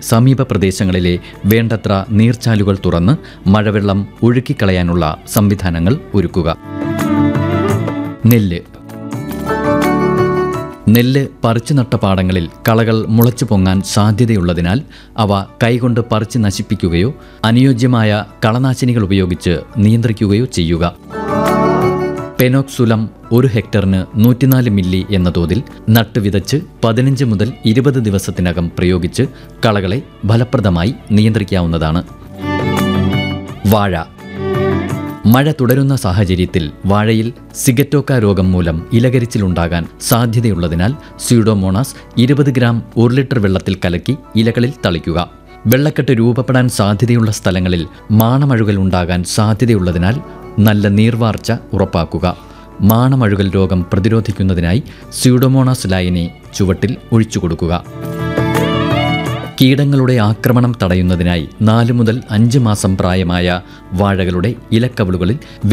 സമീപ പ്രദേശങ്ങളിലെ വേണ്ടത്ര നീർച്ചാലുകൾ തുറന്ന് മഴവെള്ളം ഒഴുക്കിക്കളയാനുള്ള സംവിധാനങ്ങൾ ഒരുക്കുക നെല്ല് നെല്ല് പറിച്ചു നട്ട പാടങ്ങളിൽ കളകൾ മുളച്ചു പൊങ്ങാൻ സാധ്യതയുള്ളതിനാൽ അവ കൈകൊണ്ട് പറിച്ച് നശിപ്പിക്കുകയോ അനുയോജ്യമായ കളനാശിനികൾ ഉപയോഗിച്ച് നിയന്ത്രിക്കുകയോ ചെയ്യുക പെനോക്സുലം ഒരു ഹെക്ടറിന് നൂറ്റിനാല് മില്ലി എന്ന തോതിൽ നട്ട് വിതച്ച് പതിനഞ്ച് മുതൽ ഇരുപത് ദിവസത്തിനകം പ്രയോഗിച്ച് കളകളെ ഫലപ്രദമായി നിയന്ത്രിക്കാവുന്നതാണ് വാഴ മഴ തുടരുന്ന സാഹചര്യത്തിൽ വാഴയിൽ സിഗറ്റോക്ക രോഗം മൂലം ഇലകരിച്ചിലുണ്ടാകാൻ സാധ്യതയുള്ളതിനാൽ സ്യൂഡോമോണാസ് ഇരുപത് ഗ്രാം ഒരു ലിറ്റർ വെള്ളത്തിൽ കലക്കി ഇലകളിൽ തളിക്കുക വെള്ളക്കെട്ട് രൂപപ്പെടാൻ സാധ്യതയുള്ള സ്ഥലങ്ങളിൽ മാണമഴുകൽ ഉണ്ടാകാൻ സാധ്യതയുള്ളതിനാൽ നല്ല നീർവാർച്ച ഉറപ്പാക്കുക മാണമഴുകൽ രോഗം പ്രതിരോധിക്കുന്നതിനായി സ്യൂഡോമോണാസ് ലൈനെ ചുവട്ടിൽ ഒഴിച്ചു കൊടുക്കുക കീടങ്ങളുടെ ആക്രമണം തടയുന്നതിനായി നാല് മുതൽ അഞ്ച് മാസം പ്രായമായ വാഴകളുടെ ഇലക്കവിളുകളിൽ